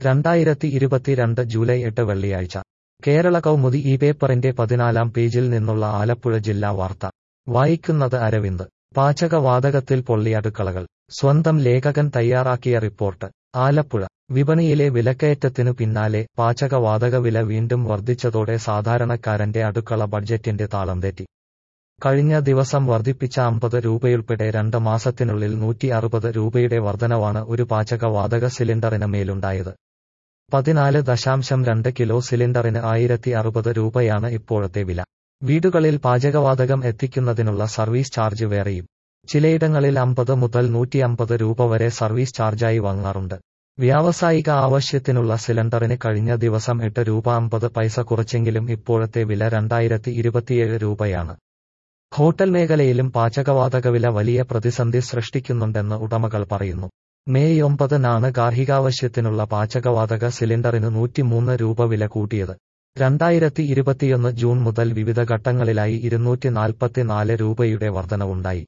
രണ്ടായിരത്തി ഇരുപത്തിരണ്ട് ജൂലൈ എട്ട് വെള്ളിയാഴ്ച കേരള കൗമുദി ഈ പേപ്പറിന്റെ പതിനാലാം പേജിൽ നിന്നുള്ള ആലപ്പുഴ ജില്ലാ വാർത്ത വായിക്കുന്നത് അരവിന്ദ് പാചകവാതകത്തിൽ പൊള്ളിയടുക്കളകൾ സ്വന്തം ലേഖകൻ തയ്യാറാക്കിയ റിപ്പോർട്ട് ആലപ്പുഴ വിപണിയിലെ വിലക്കയറ്റത്തിനു പിന്നാലെ പാചകവാതക വില വീണ്ടും വർദ്ധിച്ചതോടെ സാധാരണക്കാരന്റെ അടുക്കള ബഡ്ജറ്റിന്റെ താളം തെറ്റി കഴിഞ്ഞ ദിവസം വർദ്ധിപ്പിച്ച അമ്പത് രൂപയുൾപ്പെടെ രണ്ട് മാസത്തിനുള്ളിൽ നൂറ്റി അറുപത് രൂപയുടെ വർധനവാണ് ഒരു പാചകവാതക സിലിണ്ടറിന് മേലുണ്ടായത് പതിനാല് ദശാംശം രണ്ട് കിലോ സിലിണ്ടറിന് ആയിരത്തി അറുപത് രൂപയാണ് ഇപ്പോഴത്തെ വില വീടുകളിൽ പാചകവാതകം എത്തിക്കുന്നതിനുള്ള സർവീസ് ചാർജ് വേറെയും ചിലയിടങ്ങളിൽ അമ്പത് മുതൽ നൂറ്റി അമ്പത് രൂപ വരെ സർവീസ് ചാർജായി വാങ്ങാറുണ്ട് വ്യാവസായിക ആവശ്യത്തിനുള്ള സിലിണ്ടറിന് കഴിഞ്ഞ ദിവസം എട്ട് രൂപ അമ്പത് പൈസ കുറച്ചെങ്കിലും ഇപ്പോഴത്തെ വില രണ്ടായിരത്തി ഇരുപത്തിയേഴ് രൂപയാണ് ഹോട്ടൽ മേഖലയിലും പാചകവാതക വില വലിയ പ്രതിസന്ധി സൃഷ്ടിക്കുന്നുണ്ടെന്ന് ഉടമകൾ പറയുന്നു മെയ് ഒമ്പതിനാണ് ഗാർഹികാവശ്യത്തിനുള്ള പാചകവാതക സിലിണ്ടറിന് നൂറ്റിമൂന്ന് രൂപ വില കൂട്ടിയത് രണ്ടായിരത്തി ഇരുപത്തിയൊന്ന് ജൂൺ മുതൽ വിവിധ ഘട്ടങ്ങളിലായി ഇരുന്നൂറ്റി നാൽപ്പത്തിനാല് രൂപയുടെ വർധനവുണ്ടായി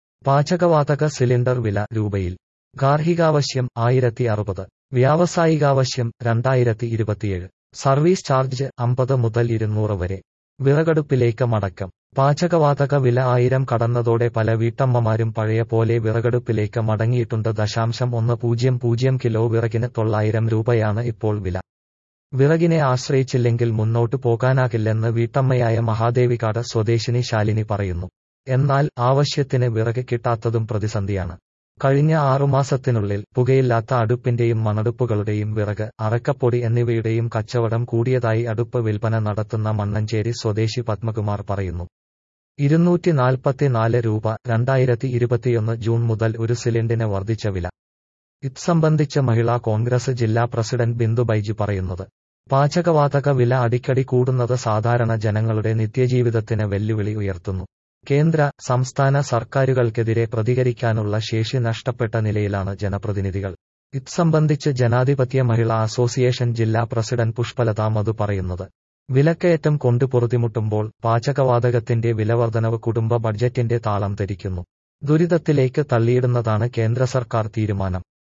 പാചകവാതക സിലിണ്ടർ വില രൂപയിൽ ഗാർഹികാവശ്യം ആയിരത്തി അറുപത് വ്യാവസായികാവശ്യം രണ്ടായിരത്തി ഇരുപത്തിയേഴ് സർവീസ് ചാർജ് അമ്പത് മുതൽ ഇരുന്നൂറ് വരെ വിറകടുപ്പിലേക്ക് മടക്കം പാചകവാതക വില ആയിരം കടന്നതോടെ പല വീട്ടമ്മമാരും പഴയ പോലെ വിറകടുപ്പിലേക്ക് മടങ്ങിയിട്ടുണ്ട് ദശാംശം ഒന്ന് പൂജ്യം പൂജ്യം കിലോ വിറകിന് തൊള്ളായിരം രൂപയാണ് ഇപ്പോൾ വില വിറകിനെ ആശ്രയിച്ചില്ലെങ്കിൽ മുന്നോട്ടു പോകാനാകില്ലെന്ന് വീട്ടമ്മയായ മഹാദേവികാട് സ്വദേശിനി ശാലിനി പറയുന്നു എന്നാൽ ആവശ്യത്തിന് വിറക് കിട്ടാത്തതും പ്രതിസന്ധിയാണ് കഴിഞ്ഞ ആറുമാസത്തിനുള്ളിൽ പുകയില്ലാത്ത അടുപ്പിന്റെയും മണടുപ്പുകളുടെയും വിറക് അറക്കപ്പൊടി എന്നിവയുടെയും കച്ചവടം കൂടിയതായി അടുപ്പ് വിൽപ്പന നടത്തുന്ന മണ്ണഞ്ചേരി സ്വദേശി പത്മകുമാർ പറയുന്നു ഇരുന്നൂറ്റി നാൽപ്പത്തിനാല് രൂപ രണ്ടായിരത്തി ഇരുപത്തിയൊന്ന് ജൂൺ മുതൽ ഒരു സിലിണ്ടറിന് വർദ്ധിച്ച വില ഇത് സംബന്ധിച്ച് മഹിളാ കോൺഗ്രസ് ജില്ലാ പ്രസിഡന്റ് ബിന്ദു ബൈജു പറയുന്നത് പാചകവാതക വില അടിക്കടി കൂടുന്നത് സാധാരണ ജനങ്ങളുടെ നിത്യജീവിതത്തിന് വെല്ലുവിളി ഉയർത്തുന്നു കേന്ദ്ര സംസ്ഥാന സർക്കാരുകൾക്കെതിരെ പ്രതികരിക്കാനുള്ള ശേഷി നഷ്ടപ്പെട്ട നിലയിലാണ് ജനപ്രതിനിധികൾ ഇത് സംബന്ധിച്ച് ജനാധിപത്യ മഹിളാ അസോസിയേഷൻ ജില്ലാ പ്രസിഡന്റ് പുഷ്പലത മധു പറയുന്നത് വിലക്കയറ്റം കൊണ്ട് പൊറുതിമുട്ടുമ്പോൾ പാചകവാതകത്തിന്റെ വിലവർധനവ് കുടുംബ ബഡ്ജറ്റിന്റെ താളം തെരിക്കുന്നു ദുരിതത്തിലേക്ക് തള്ളിയിടുന്നതാണ് കേന്ദ്ര സർക്കാർ തീരുമാനം